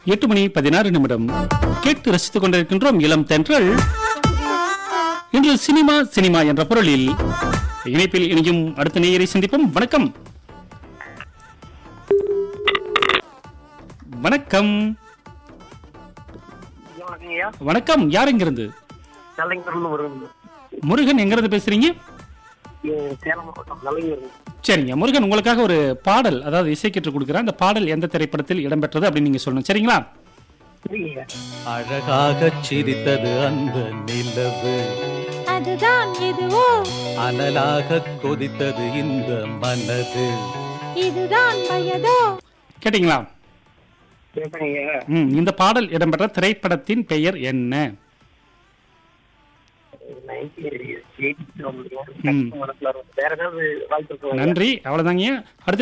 எட்டு மணி பதினாறு நிமிடம் கேட்டு ரசித்துக் கொண்டிருக்கின்றோம் இளம் தென்றல் இன்று சினிமா சினிமா என்ற பொருளில் இணைப்பில் இணையும் அடுத்த நேயரை சந்திப்போம் வணக்கம் வணக்கம் வணக்கங்கய்யா வணக்கம் யார் எங்கிருந்து நல்லங்கிருந்து வருங்க முருகன் எங்கிருந்து பேசுறீங்க சேலம் மாவட்டம் நல்லங்கிருந்து சரிங்க முருகன் உங்களுக்காக ஒரு பாடல் அதாவது இசைக்கிட்டு கொடுக்குறேன் அந்த பாடல் எந்த திரைப்படத்தில் இடம்பெற்றது அப்படின்னு நீங்க சொல்லணும் சரிங்களா சரிங்கய்யா அழகாகச் சிரித்தது அந்த நிலவு அதுதான் எதுவோ அனலாகக் கொதித்தது இந்த மனது இதுதான் வயதோ கேட்டிங்களா கேட்டங்கய்யா ம் இந்த பாடல் இடம்பெற்ற திரைப்படத்தின் பெயர் என்ன நைன்டீன் எயிட்டி ம். வேற ஏதாவது வாய்ப்பு இருக்குங்களா நன்றி அவ்வளவுதாங்க அடுத்து